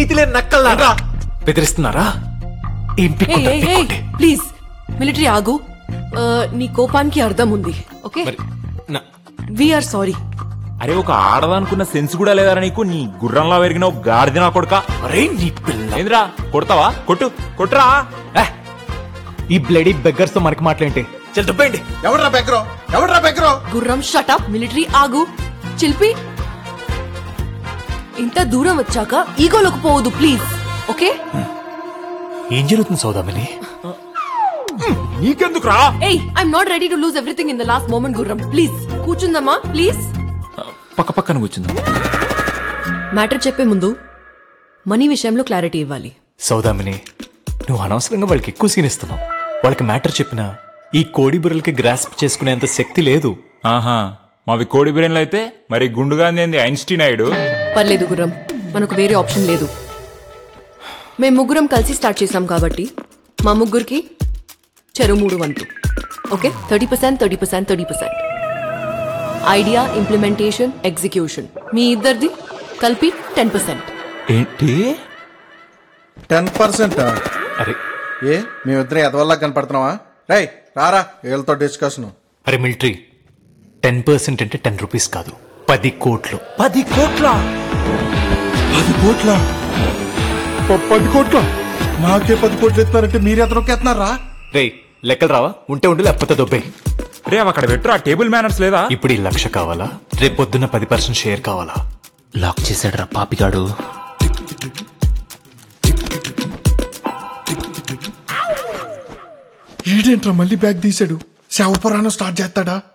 నీతి లేని నక్కల్లారా బెదిరిస్తున్నారా ఏం పిక్కుంటారు, పిక్కుంటే. ప్లీజ్ మిలిటరీ ఆగు ఆ, నీ కోపానికి అర్థం ఉంది ఓకే మరి నా- వీఆర్ సారీ అరే ఒక ఆడదనుకున్న సెన్స్ కూడా లేదరా నీకు నీ గుర్రంలా పెరిగిన ఒక గాడిద నా కొడుక అరే నీ పిల్ల ఏంద్రా కొడతావా కొట్టు కొట్టురా ఏ, ఈ బ్లడీ బెగ్గర్స్ తో మనకి మాట్లాంటి చల్ దుబ్బేయండి ఎవడ్రా బెగ్రో ఎవడ్రా బెగ్రో గుర్రం షటప్ మిలిటరీ ఆగు చిల్పి ఇంత దూరం వచ్చాక ఈగోలోకి పోవద్దు ప్లీజ్ ఓకే ఏం జరుగుతుంది సౌదామిని నీకెందుకురా ఏయ్ I'm not ready to lose everything in the last moment గుర్రం ప్లీజ్ కూర్చుందమ్మా ప్లీజ్ పక్క పక్కన కూర్చుందాం మ్యాటర్ చెప్పే ముందు మనీ విషయంలో క్లారిటీ ఇవ్వాలి సౌదామిని నువ్వు అనవసరంగా వాళ్ళకి ఎక్కువ సీన్ ఇస్తున్నావు వాళ్ళకి మ్యాటర్ చెప్పినా ఈ కోడి బుర్రలకి గ్రాస్ప్ చేసుకునేంత శక్తి లేదు ఆహా మావి కోడి బిర్యానీలు అయితే మరి గుండుగా ఏంది ఐన్స్టీన్ అయ్యాడు పర్లేదు గుర్రం మనకు వేరే ఆప్షన్ లేదు మేము ముగ్గురం కలిసి స్టార్ట్ చేసాం కాబట్టి మా ముగ్గురికి చెరు మూడు వంతు okay thirty percent thirty percent thirty percent idea implementation execution మీ ఇద్దరిది కలిపి టెన్ పర్సెంట్ ఏంటి టెన్ పర్సెంట్ అరే ఏ మేమిద్దరం ఎదవల్లా కనపడుతున్నావా రేయ్ రారా వీళ్ళతో డిస్కషన్ అరే మిలిటరీ టెన్ పర్సెంట్ అంటే టెన్ రూపీస్ కాదు పది కోట్లు పది కోట్ల పది కోట్ల పది కోట్ల నాకే పది కోట్లు ఎత్తున్నారంటే మీరు ఎത്ര ఎత్తున్నారా రే లెక్కలు రావా ఉంటే ఉండు లేకపోతే దొబ్బే రే అవి అక్కడ పెట్టురా టేబుల్ మేనర్స్ లేదా ఇప్పుడు ఈ లక్ష కావాలా రేపు పొద్దున్న పది పర్సెంట్ షేర్ కావాలా లాక్ చేశాడు రా పాపిగాడు ఈడేంట్రా మళ్ళీ బ్యాగ్ తీసాడు శవపురాణం స్టార్ట్ చేస్తాడా